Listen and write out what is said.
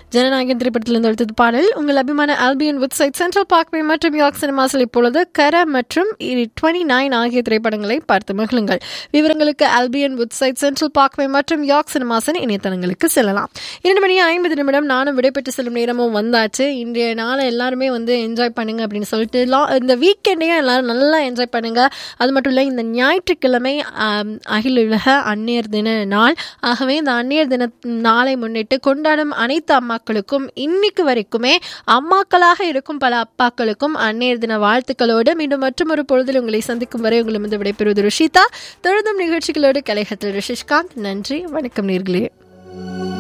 ஜனநாயகன் திரைப்படத்திலிருந்து எடுத்தது பாடல் உங்கள் அபிமான ஆல்பியன் வெப்சைட் சென்ட்ரல் பார்க்வே மற்றும் யாக் சினிமாஸில் இப்பொழுது கர மற்றும் டுவெண்ட்டி நைன் ஆகிய திரைப்படங்களை பார்த்து மகிழுங்கள் விவரங்களுக்கு ஆல்பியன் வெப்சைட் சென்ட்ரல் பார்க்வே மற்றும் யாக் சினிமாஸின் இணையதளங்களுக்கு செல்லலாம் இரண்டு மணி ஐம்பது நிமிடம் நானும் விடைபெற்று செல்லும் நேரமும் வந்தாச்சு இன்றைய நாளை எல்லாருமே வந்து என்ஜாய் பண்ணுங்க அப்படின்னு சொல்லிட்டு லா இந்த வீக்கெண்டையும் எல்லாரும் நல்லா என்ஜாய் பண்ணுங்க அது மட்டும் இல்லை இந்த ஞாயிற்றுக்கிழமை ஆம், அகில உலக அந்நியர் தின நாள் ஆகவே இந்த அந்நியர் தின நாளை முன்னிட்டு கொண்டாடும் அனைத்து அம்மாக்களுக்கும் இன்னைக்கு வரைக்குமே அம்மாக்களாக இருக்கும் பல அப்பாக்களுக்கும் அந்நியர் தின வாழ்த்துக்களோடு மீண்டும் மற்றொரு பொழுதில் உங்களை சந்திக்கும் வரை உங்களிடம் விடைபெறுவது ருஷிதா தொடர்ந்தும் நிகழ்ச்சிகளோடு கலைகத்தில் ரிஷிஷ்காந்த் நன்றி வணக்கம் நேர்களே